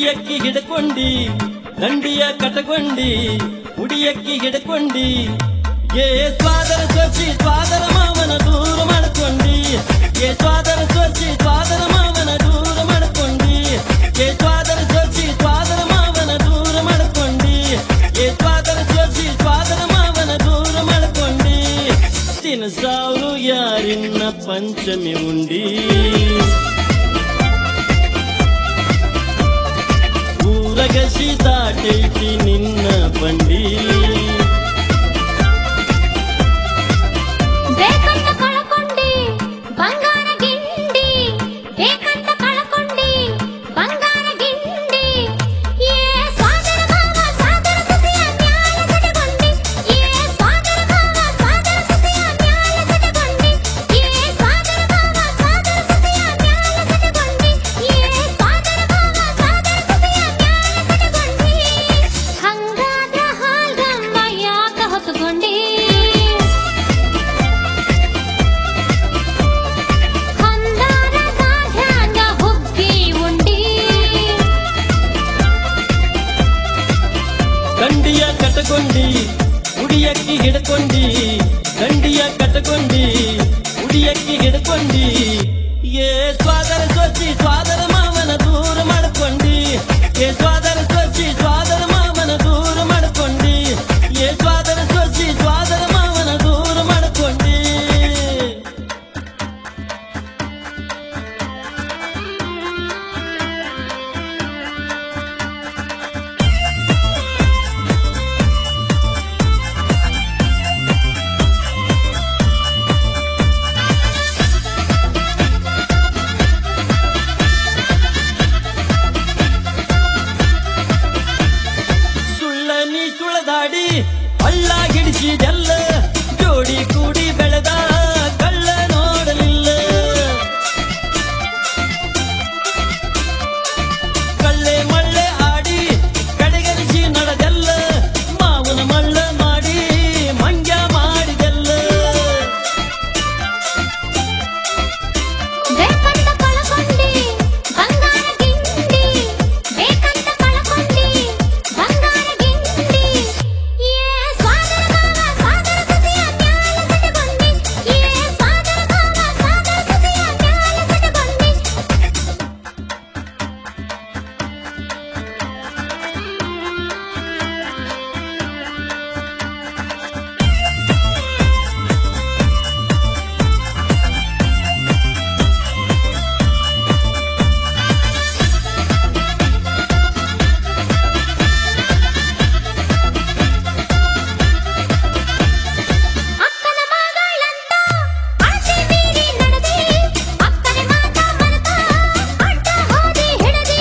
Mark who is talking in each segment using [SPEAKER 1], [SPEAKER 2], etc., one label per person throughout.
[SPEAKER 1] ಉಡಿಯಕ್ಕಿ ಹಿಡ್ಕೊಂಡಿ ದಂಡಿಯ ಕಟಕೊಂಡಿ ಉಡಿಯಕ್ಕಿ ಹಿಡ್ಕೊಂಡಿ ಏ ಸ್ವಾದರ ಸೊಚ್ಚಿ ಸ್ವಾದರ ಮಾವನ ದೂರ ಮಾಡ್ಕೊಂಡಿ ಏ ಸ್ವಾದರ ಸೊಚ್ಚಿ ಸ್ವಾದರ ಮಾವನ ದೂರ ಮಾಡ್ಕೊಂಡಿ ಏ ಸ್ವಾದರ ಸೊಚ್ಚಿ ಸ್ವಾದರ ಮಾವನ ದೂರ ಮಾಡ್ಕೊಂಡಿ ಏ ಸ್ವಾದರ ಸೊಚ್ಚಿ ಸ್ವಾದರ ಮಾವನ ದೂರ ಮಾಡ್ಕೊಂಡಿ ತಿನ್ಸಾವ್ರು ಯಾರಿನ್ನ ಪಂಚಮಿ ಉಂಡಿ ಊರಗಸಿ ದಾಟೈತಿ ನಿನ್ನ ಬಂಡಿ
[SPEAKER 2] ಬೇಕಂತ ಕಳ್ಕೊಂಡಿ ಬಂಗಾರ ಗಿಂಡಿ ಬೇಕಂತ ಕಳ್ಕೊಂಡಿ ಬಂಗಾರ ಗಿಂಡಿ ಏ ಸಾಗರ ಭಾವ ಸಾಗರ ಸತಿಯ ನ್ಯಾಯ ಸಟಗೊಂಡಿ ಏ ಸಾಗರ ಭಾವ ಸಾಗರ ಸತಿಯ ನ್ಯಾಯ ಸಟಗೊಂಡಿ ಏ ಸಾಗರ ಭಾವ ಸಾಗರ ಸತಿಯ ನ್ಯಾಯ ಸಟಗೊಂಡಿ ಏ ಸಾಗರ ಭಾವ ಸಾಗರ ಸತಿಯ ನ್ಯಾಯ ಸಟಗೊಂಡಿ ಹಂಗಾದ್ರ ಹಾಲ್ಗಮ್ಮ ಯಾಕ ಹೊತ್ತುಕೊಂಡಿ ಹಂದಾರ ಗಾಢ್ಯಾಂಗ ಹುಗ್ಗಿ ಉಂಡಿ
[SPEAKER 1] ದಂಡಿಯ ಕಟಕೊಂಡಿ ಉಡಿಯಕ್ಕಿ ಹಿಡ್ಕೊಂಡಿ ದಂಡಿಯ ಕಟಕೊಂಡಿ ಉಡಿಯಕ್ಕಿ ಹಿಡ್ಕೊಂಡಿ ಏ ಸ್ವಾದರ ಸೊಚ್ಚಿ ಸ್ವಾದರ ಮಾವನ ದೂರ ಮಾಡ್ಕೊಂಡಿ ಏ ಸ್ವಾದರ ಸೊಚ್ಚಿ ಸ್ವಾದರ ಮಾವನ ದೂರ ಮಾಡ್ಕೊಂಡಿ ಏ ಸ್ವಾದರ ಸೊಚ್ಚಿ ಸ್ವಾದರ ಮಾವನ ದೂರ ಮಾಡ್ಕೊಂಡಿ ಸುಳ್ಳ ನೀ ಸುಳದಾಡಿ ಹಳ್ಳ ಗಿಡಿಸಿದೆಲ್ಲ ಜೋಡಿ ಕೂಡಿ ಬೆಳೆದ ಕಳ್ಳ ನೋಡಲಿಲ್ಲ ಕಳ್ಳೆ ಮಳ್ಳೆ ಆಡಿ ಕಡೆಗರಿಸಿ ನಡೆದೆಲ್ಲ ಮಾವನ ಮಳ್ಳ ಮಾಡಿ ಮಂಗ್ಯ ಮಾಡಿದೆಲ್ಲ
[SPEAKER 2] ಬೇಕಂತ ಕಳ್ಕೊಂಡಿ ಬಂಗಾರ ಗಿಂಡಿ ಬೇಕಂತ ಕಳ್ಕೊಂಡಿ ಬಂಗಾರ ಗಿಂಡಿ ಏ ಸಾಗರ ಭಾವ ಸಾಗರ ಸತಿಯ ನ್ಯಾಯ ಸಟಗೊಂಡಿ ಏ ಸಾಗರ ಭಾವ ಸಾಗರ ಸತಿಯ ನ್ಯಾಯ ಸಟಗೊಂಡಿ ಅಕ್ಕನ ಮಗಳಂತ ಅಳತೆ ಮೀರಿ ನಡೆದಿ ಅಕ್ಕನ ಮಾತ ಮನತ ಅಡ್ಡ ಹೋದಿ ಹಿಡದಿ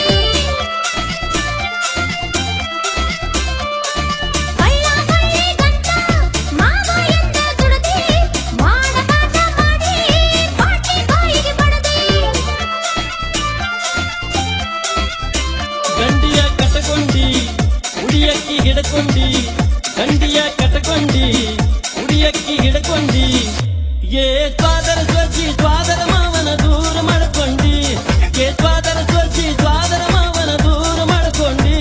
[SPEAKER 2] ಕಳ್ಳ ಕಳ್ಳಿಗಂತ ಮಾವ ಎಂದ ದುಡದಿ ಮಾಡ ಮಾತ ಮಾಡಿ ಪಾಟಿ ಬಾಯಿಗೆ ಬಡದಿ
[SPEAKER 1] ದಂಡಿಯ ಕಟಕೊಂಡಿ ಉಡಿಯಕ್ಕಿ ಹಿಡ್ಕೊಂಡಿ ದಂಡಿಯ ಕಟಕೊಂಡಿ ಉಡಿಯಕ್ಕಿ ಹಿಡ್ಕೊಂಡಿ ಏ ಸ್ವಾದರ ಸ್ವರ್ಚಿ ಸ್ವಾದರ ಮಾವನ ದೂರ ಮಾಡ್ಕೊಂಡಿ ಏ ಸ್ವಾದರ ಸ್ವರ್ಚಿ ಸ್ವಾದರ ಮಾವನ ದೂರ ಮಾಡ್ಕೊಂಡಿ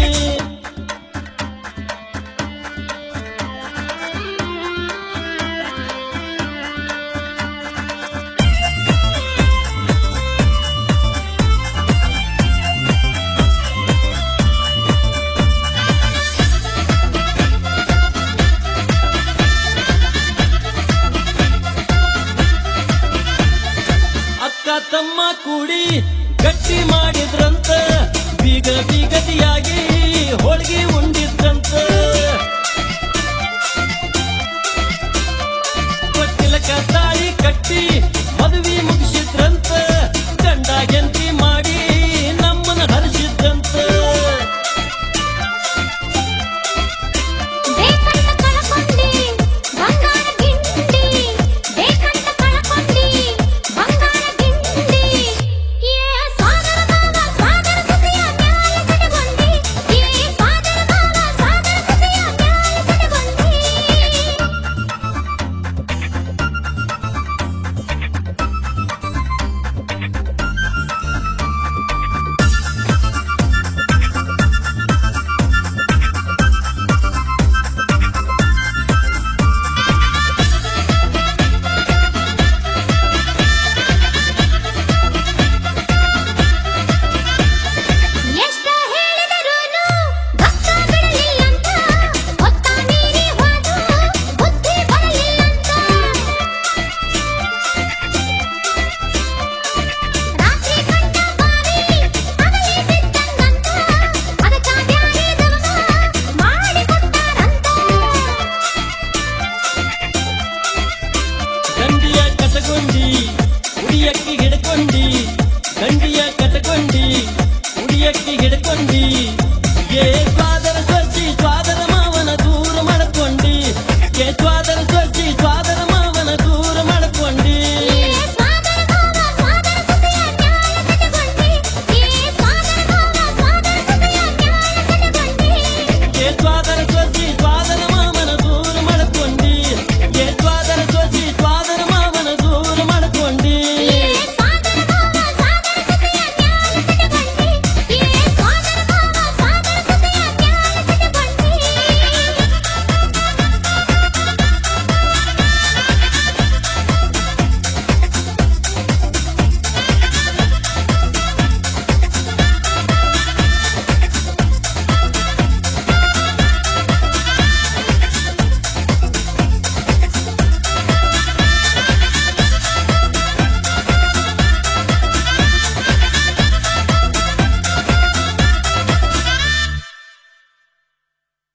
[SPEAKER 1] ಅಕ್ಕ ತಮ್ಮ ಕೂಡಿ ಗಟ್ಟಿ ಮಾಡಿದ್ರಂತ ಬೀಗ ಬೀಗತಿಯಾಗಿ ಹೋಳಿಗೆ ಉಂಡಿದ್ರಂತ ಕೊಟ್ಟಿಲಕ ತಾಳಿ ಕಟ್ಟಿ ಮದುವೆ ಮುಗಿಸಿದ್ರಂತ ಗಂಡ ಗೆಂತಿ ಮಾಡಿ ನಮ್ಮನ್ನ ಹರಿಸಿದ್ರಂತ
[SPEAKER 2] ಬೇಕಂತ ಕಳ್ಕೊಂಡಿ ಬಂಗಾರ ಗಿಂಡಿ ಬೇಕಂತ ಕಳ್ಕೊಂಡಿ ಬಂಗಾರ ಗಿಂಡಿ ಏ ಸಾಗರ ಭಾವ ಸಾಗರ ಸತಿಯ ನ್ಯಾಯ ಸಟಗೊಂಡಿ ಏ
[SPEAKER 1] ಕೇಶವಾದರ